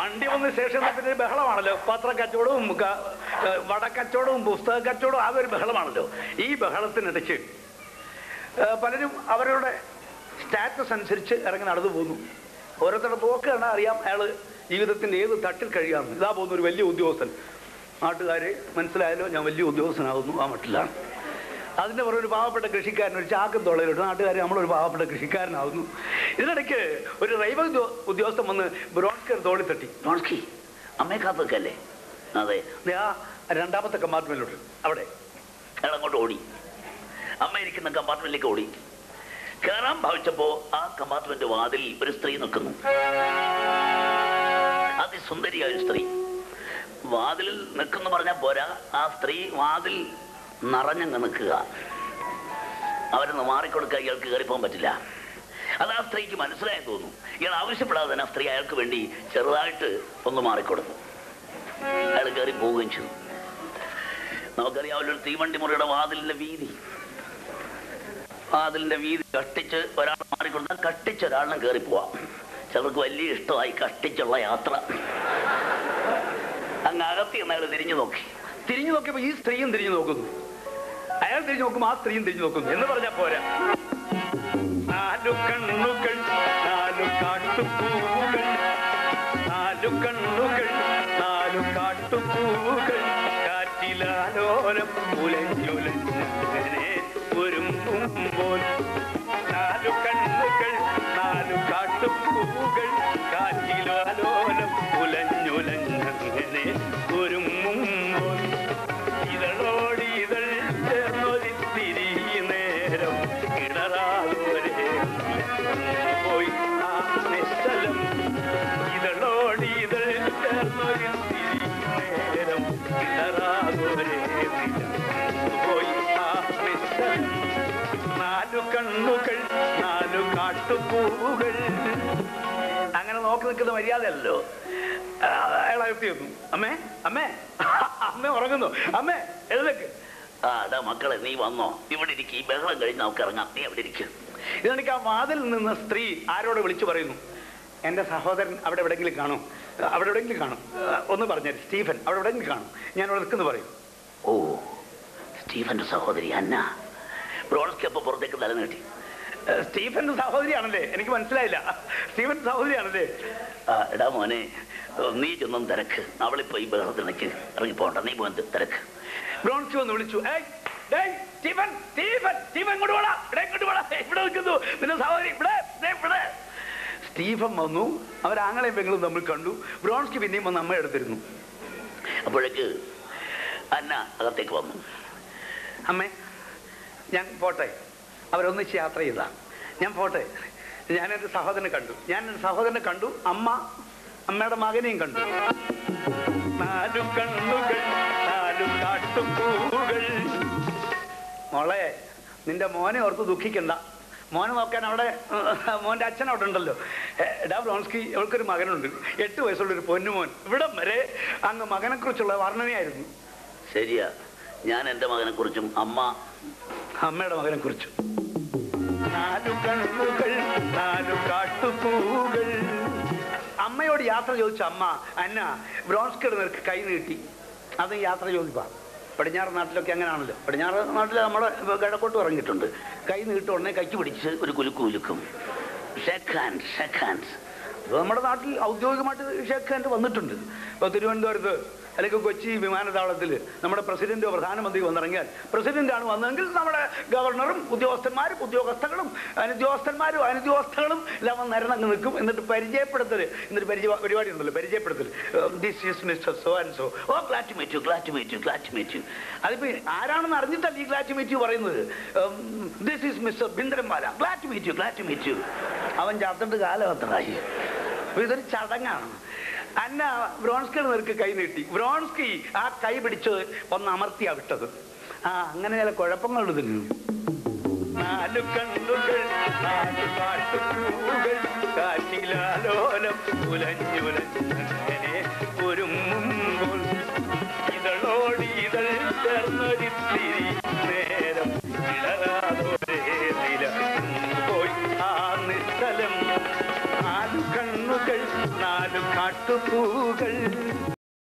വണ്ടി വന്ന ശേഷം പിന്നെ ഒരു ബഹളമാണല്ലോ പത്ര കച്ചവടവും ക- ഏഹ് വടക്കച്ചവടവും പുസ്തക കച്ചവടവും അതൊരു ബഹളമാണല്ലോ ഈ ബഹളത്തിനിടയ്ക്ക് ഏഹ് പലരും അവരുടെ സ്റ്റാറ്റസ് അനുസരിച്ച് ഇറങ്ങി നടന്നു പോകുന്നു ഓരോരുത്തരുടെ പോക്ക് കണ്ടാൽ അറിയാം അയാള് ജീവിതത്തിന്റെ ഏത് തട്ടിൽ കഴിയാമെന്ന് ഇതാ പോകുന്ന ഒരു വലിയ ഉദ്യോഗസ്ഥൻ നാട്ടുകാരെ മനസ്സിലായാലോ ഞാൻ വലിയ ഉദ്യോഗസ്ഥനാകുന്നു ആ മട്ടിലാണ് അതിന്റെ പുറകെ ഒരു പാവപ്പെട്ട കൃഷിക്കാരൻ ഒരു ചാക്കും തൊള്ളയിലിട്ട് നാട്ടുകാർ നമ്മളൊരു പാവപ്പെട്ട കൃഷിക്കാരനാകുന്നു ഇതിനിടയ്ക്ക് ഒരു റൈവ ഉദ്യോ- ഉദ്യോഗസ്ഥൻ വന്ന് ബ്രോൺസ്കർ തോളി തട്ടി നോൺസ്കി അമ്മയെ കാത്തു നിൽക്കല്ലേ അതെ ദേ ആ രണ്ടാമത്തെ കമ്പാർട്ട്മെന്റിലോട്ട് അവിടെ അയാൾ അങ്ങോട്ട് ഓടി അമ്മ ഇരിക്കുന്ന കമ്പാർട്ട്മെന്റിലേക്ക് ഓടി കയറാൻ ഭാവിച്ചപ്പോ ആ കമ്പാർട്ട്മെന്റ് വാതിൽ ഒരു സ്ത്രീ നിൽക്കുന്നു അതിസുന്ദരിയായ ഒരു സ്ത്രീ വാതിലിൽ നിൽക്കുന്നു പറഞ്ഞാൽ പോരാ ആ സ്ത്രീ വാതിൽ നിറഞ്ഞങ്ങ് നിൽക്കുക അവരൊന്ന് മാറിക്കൊടുക്കാൻ ഇയാൾക്ക് കയറിപ്പോകാൻ പറ്റില്ല അത് ആ സ്ത്രീക്ക് മനസ്സിലായെന്ന് തോന്നുന്നു ഇയാൾ ആവശ്യപ്പെടാതെ തന്നെ ആ സ്ത്രീ അയാൾക്ക് വേണ്ടി ചെറുതായിട്ട് ഒന്ന് മാറിക്കൊടുത്തു അയാൾ കയറി പോവുകയും ചെയ്തു നമുക്കറിയാമല്ലോ ഒരു തീവണ്ടി മുറിയുടെ വാതിലിന്റെ വീതി വാതിലിന്റെ വീതി കഷ്ടിച്ച് ഒരാൾ മാറിക്കൊടുത്താൽ കഷ്ടിച്ച് ഒരാളിനും കയറി പോവാം ചിലർക്ക് വലിയ ഇഷ്ടമായി കഷ്ടിച്ചുള്ള യാത്ര അങ്ങ് അകത്തി എന്ന് അയാൾ തിരിഞ്ഞു നോക്കി തിരിഞ്ഞു നോക്കിയപ്പോ ഈ സ്ത്രീയും തിരിഞ്ഞു നോക്കുന്നു അയാൾ തിരിഞ്ഞു നോക്കുമ്പോ ആ സ്ത്രീയും തിരിഞ്ഞു നോക്കുന്നു എന്ന് പറഞ്ഞാ പോരാ നാലു കണ്ണുകൾ നാലു കാട്ടുപൂവുകൾ നാലു കണ്ണുകൾ നാലു കാട്ടുപൂവുകൾ കാറ്റിലാലോലം ഉലഞ്ഞുലഞ്ഞങ്ങനെ ഒരുങ്ങുമ്പോൾ നാലു കണ്ണുകൾ നാലു കാട്ടുപൂവുകൾ കാറ്റിലാലോലം ഉലഞ്ഞുലഞ്ഞങ്ങനെ ഒരുങ്ങുമ്പോൾ ഇതളോടി ഇതൾ ചേർന്നൊരിത്തിരി നേരം ഇടറാവരെ പോയി ആ നിശ്ചലം ഇതളോടി ഇതൾ ചേർന്നൊരിത്തിരി നേരം ഇടറാവരെ പോയി ആ നിശ്ചലം നാലു കണ്ണുകൾ നാലു കാട്ടുപൂവുകൾ അങ്ങനെ നോക്കി നിൽക്കുന്ന മര്യാദയല്ലോ അയാൾ അകത്തി വന്നു അമ്മേ അമ്മേ അമ്മ ഉറങ്ങുന്നു അമ്മേ എഴുതേക്ക് ആ എടാ മക്കളെ നീ വന്നോ ഇവിടെ ഇരിക്കും ഈ ബഹളം കഴിഞ്ഞ് നമുക്ക് ഇറങ്ങാം നീ അവിടെ ഇരിക്കും ഇതെനിക്ക് ആ വാതിൽ നിന്ന് സ്ത്രീ ആരോട് വിളിച്ചു പറയുന്നു എന്റെ സഹോദരൻ അവിടെ എവിടെയെങ്കിലും കാണും അവിടെ എവിടെയെങ്കിലും കാണും ഒന്ന് പറഞ്ഞു സ്റ്റീഫൻ അവിടെ എവിടെയെങ്കിലും കാണും ഞാൻ അവിടെ നിൽക്കുന്നു പറയും ഓ സ്റ്റീഫന്റെ സഹോദരി അന്ന ബ്രോൺസ്കി അപ്പൊ പുറത്തേക്ക് തല നീട്ടി ഏഹ്, സ്റ്റീഫന്റെ സഹോദരിയാണല്ലേ എനിക്ക് മനസ്സിലായില്ല സ്റ്റീഫൻ സഹോദരിയാണല്ലേ ആ എടാ മോനെ നീ ചെന്നും തിരക്ക് അവളിപ്പോ ഈ ബഹളത്തിനൊക്കെ ഇറങ്ങിപ്പോണ്ട നീ പോയി തിരക്ക് ബ്രോൺസി വന്ന് വിളിച്ചു ഏയ് ഡേയ് സ്റ്റീഫൻ സ്റ്റീഫൻ സ്റ്റീഫൻ ഇങ്ങോട്ട് പോടാ ഇവിടെ ഇങ്ങോട്ട് പോടാ ഇവിടെ നിൽക്കുന്നു നിന്റെ സഹോദരി ഇവിടെ ദേ ഇവിടെ സ്റ്റീഫൻ വന്നു അവരാങ്ങളെയും പെങ്ങളും തമ്മിൽ കണ്ടു ബ്രോൺസ്കി പിന്നെയും വന്ന് അമ്മ എടുത്തിരുന്നു അപ്പോഴേക്ക് അന്ന അകത്തേക്ക് വന്നു അമ്മേ ഞാൻ പോട്ടെ അവരൊന്നിച്ച് യാത്ര ചെയ്താ ഞാൻ പോട്ടെ ഞാൻ എൻ്റെ സഹോദരനെ കണ്ടു ഞാൻ എൻ്റെ സഹോദരനെ കണ്ടു അമ്മ അമ്മയുടെ മകനെയും കണ്ടു നാലു കണ്ണുകൾ നാലു കാട്ടുപൂവുകൾ മോളെ നിന്റെ മോനെ ഓർത്ത് ദുഃഖിക്കണ്ട മോനെ നോക്കാൻ അവിടെ ഏഹ്, മോന്റെ അച്ഛൻ അവിടെ ഉണ്ടല്ലോ ഏഹ്, എടാ ബ്രോൺസ്കി ഇവൾക്കൊരു മകനുണ്ട് എട്ട് വയസ്സുള്ള ഒരു പൊന്നുമോൻ ഇവിടം വരെ അങ്ങ് മകനെ കുറിച്ചുള്ള വർണ്ണനയായിരുന്നു ശരിയാ ഞാൻ എൻ്റെ മകനെ കുറിച്ചും അമ്മ അമ്മയുടെ മകനെ കുറിച്ചു നാലു കണ്ണുകൾ നാലു കാട്ടുപൂകൾ അമ്മയോട് യാത്ര ചോദിച്ച അമ്മ അന്ന ബ്രോൺസ്കയുടെ നിനക്ക് കൈ നീട്ടി അത് യാത്ര ചോദിപ്പാ പടിഞ്ഞാറ് നാട്ടിലൊക്കെ അങ്ങനെയാണല്ലോ പടിഞ്ഞാറ് നാട്ടിൽ നമ്മുടെ കിഴക്കോട്ട് ഇറങ്ങിയിട്ടുണ്ട് കൈ നീട്ട ഉടനെ കൈക്ക് പിടിച്ച് ഒരു കുലുക്ക് കുലുക്കും ഷേക്ക് ഹാൻഡ് ഷേക്ക് ഹാൻഡ് അത് നമ്മുടെ നാട്ടിൽ ഔദ്യോഗികമായിട്ട് ഷേക്ക് ഹാൻഡ് വന്നിട്ടുണ്ട് ഇപ്പോൾ തിരുവനന്തപുരത്ത് അല്ലെങ്കിൽ കൊച്ചി വിമാനത്താവളത്തിൽ നമ്മുടെ പ്രസിഡന്റോ പ്രധാനമന്ത്രി വന്നിറങ്ങിയാൽ പ്രസിഡന്റാണ് വന്നതെങ്കിൽ നമ്മുടെ ഗവർണറും ഉദ്യോഗസ്ഥന്മാരും ഉദ്യോഗസ്ഥകളും അനുദ്യോഗസ്ഥന്മാരും അനുദ്യോഗസ്ഥകളും എല്ലാം വന്ന് നിരന്നങ്ങ് നിൽക്കും എന്നിട്ട് പരിചയപ്പെടുത്തൽ എന്നിട്ട് പരിചയ പരിപാടി ഉണ്ടല്ലോ പരിചയപ്പെടുത്തൽ this is mister so and so oh glad to meet you glad to meet you glad to meet you അതിപ്പോ ആരാണെന്ന് അറിഞ്ഞിട്ടല്ല ഈ ഗ്ലാറ്റ് മീറ്റ് പറയുന്നത് this is mister Bhindranwale glad to meet you glad to meet you അവൻ ചത്തിട്ട് കാലം എത്രയായി അപ്പൊ ഇതൊരു ചടങ്ങാണ് അന്ന ബ്രോൺസ്കി നിനക്ക് കൈ നീട്ടി ബ്രോൺസ്കി ആ കൈ പിടിച്ച് ഒന്ന് അമർത്തിയാ വിട്ടത് ആ അങ്ങനെ ചില കുഴപ്പങ്ങൾ ഇതിന് നാലു കണ്ണുകൾ നാലു കാട്ടുപൂകൾ കാറ്റിലാലോലം ഉലഞ്ഞുലഞ്ഞങ്ങനെ ഒരുങ്ങുമ്പോൾ ഇതളോടി ഇതൾ ചേർന്നൊരിത്തിരി നേരം ഇളറാതൊരേ നില പോയി ആ നിശ്ചലം നാലു നാലു കണ്ണുകൾ നാലു കാട്ടുപൂകൾ